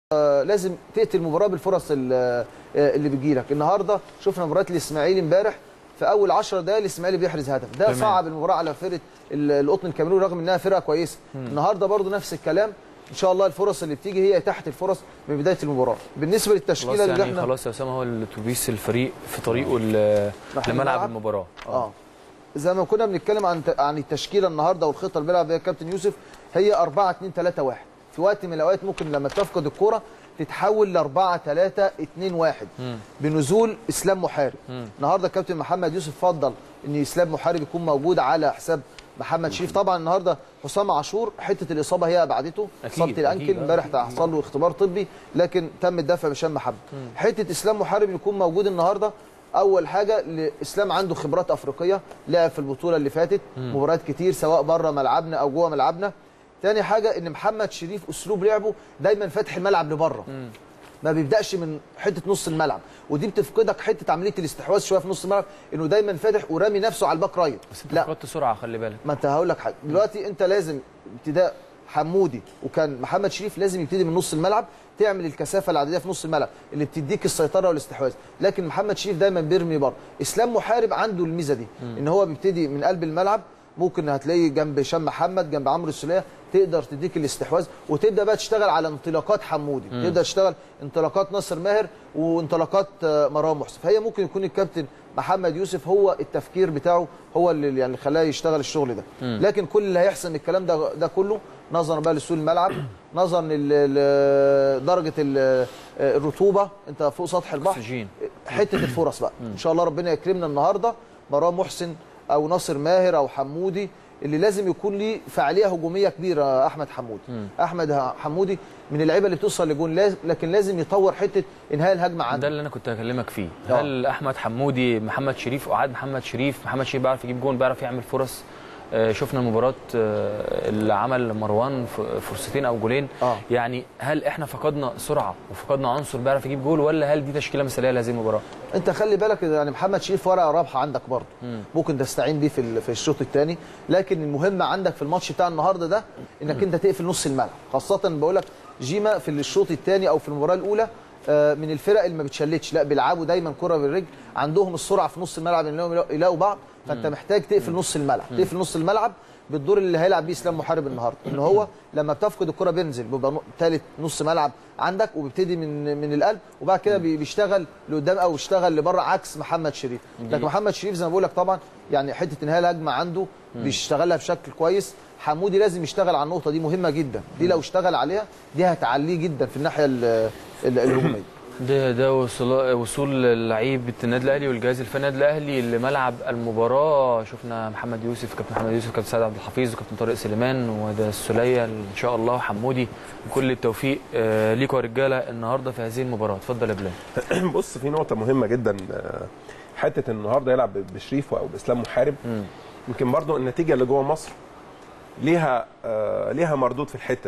آه، لازم تقتل المباراه بالفرص ال- آه، اللي بتجيلك النهارده شفنا مباراه الاسماعيلي امبارح في اول 10 دقائق الاسماعيلي بيحرز هدف ده تمام. صعب المباراه على فرقه ال- القطن الكاميروني رغم انها فرقه كويسه النهارده برضو نفس الكلام ان شاء الله الفرص اللي بتيجي هي تحت الفرص من بدايه المباراه بالنسبه خلاص للتشكيله اللي يعني احنا خلاص يا اسامه هو الاتوبيس الفريق في طريقه ل- ناحية لملعب الملعب. المباراه اه زي ما كنا بنتكلم عن عن التشكيله النهارده والخطه اللي بيلعب بيها كابتن يوسف هي 4 2 3 1 في وقت من الاوقات ممكن لما تفقد الكره تتحول ل 4 3 2 1 بنزول اسلام محارب النهارده كابتن محمد يوسف فضل ان اسلام محارب يكون موجود على حساب محمد شريف طبعا النهارده حسام عاشور حته الاصابه هي ابعدته أكيد، اصابه الانكل أكيد، آه. امبارح حصل له اختبار طبي لكن تم الدفع بهشام محمد حته اسلام محارب يكون موجود النهارده اول حاجه الاسلام عنده خبرات افريقيه لعب في البطوله اللي فاتت مباريات كتير سواء بره ملعبنا او جوه ملعبنا تاني حاجه ان محمد شريف اسلوب لعبه دايما فاتح الملعب لبره ما بيبداش من حته نص الملعب ودي بتفقدك حته عمليه الاستحواذ شويه في نص الملعب انه دايما فاتح ورامي نفسه على الباك رايت بس انت فقدت سرعه خلي بالك ما انت هقول لك حاجه دلوقتي انت لازم ابتداء حمودي وكان محمد شريف لازم يبتدي من نص الملعب تعمل الكثافه العدديه في نص الملعب اللي بتديك السيطره والاستحواذ لكن محمد شريف دايما بيرمي بره اسلام محارب عنده الميزه دي ان هو بيبتدي من قلب الملعب ممكن هتلاقيه جنب هشام محمد جنب عمرو السوليه تقدر تديك الاستحواذ وتبدا بقى تشتغل على انطلاقات حمودي تبدا تشتغل انطلاقات ناصر ماهر وانطلاقات آه، مروان محسن فهي ممكن يكون الكابتن محمد يوسف هو التفكير بتاعه هو اللي يعني خلاه يشتغل الشغل ده لكن كل اللي هيحسن الكلام ده ده كله نظرا بقى لسوق الملعب نظرا لدرجه الرطوبه انت فوق سطح البحر اكسجين حته الفرص بقى ان شاء الله ربنا يكرمنا النهارده مروان محسن او ناصر ماهر او حمودي اللي لازم يكون ليه فعاليه هجوميه كبيره احمد حمودي احمد حمودي من اللعيبه اللي بتوصل لجون لاز- لكن لازم يطور حته انهاء الهجمه ده عنده اللي انا كنت هكلمك فيه آه. هل احمد حمودي محمد شريف اعاد محمد شريف محمد شريف بيعرف يجيب جون بيعرف يعمل فرص آه، شفنا مباراة آه، اللي عمل مروان ف- فرصتين او جولين آه. يعني هل احنا فقدنا سرعه وفقدنا عنصر بيعرف يجيب جول ولا هل دي تشكيله مثاليه لهذه المباراه؟ انت خلي بالك يعني محمد شريف ورقه رابحه عندك برضه ممكن تستعين بيه في ال- في الشوط الثاني لكن المهم عندك في الماتش بتاع النهارده ده انك انت تقفل نص الملعب خاصه بقول لك جيما في الشوط الثاني او في المباراه الاولى آه، من الفرق اللي ما بتشلتش لا بيلعبوا دايما كره بالرجل عندهم السرعه في نص الملعب انهم يلاقوا بعض فانت محتاج تقفل نص الملعب تقفل نص الملعب بالدور اللي هيلعب بيه اسلام محارب النهارده ان هو لما بتفقد الكره بينزل بيبقى ثالث نص ملعب عندك وبيبتدي من من القلب وبعد كده بي- بيشتغل لقدام او يشتغل لبره عكس محمد شريف لكن محمد شريف زي ما بقول لك طبعا يعني حته انهاء الهجمه عنده بيشتغلها بشكل كويس حمودي لازم يشتغل على النقطه دي مهمه جدا دي لو اشتغل عليها دي هتعليه جدا في الناحيه ال- ال- الهجوميه ده ده وصول وصول لعيبه النادي الاهلي والجهاز الفني النادي الاهلي لملعب المباراه شفنا محمد يوسف كابتن محمد يوسف كابتن سعد عبد الحفيظ وكابتن طارق سليمان وده السوليه ان شاء الله حمودي كل التوفيق آه، ليكوا يا رجاله النهارده في هذه المباراه اتفضل يا بلال بص في نقطة مهمة جدا آه، حتة النهارده يلعب بشريف او باسلام محارب يمكن برضو النتيجة اللي جوه مصر ليها آه، ليها مردود في الحتة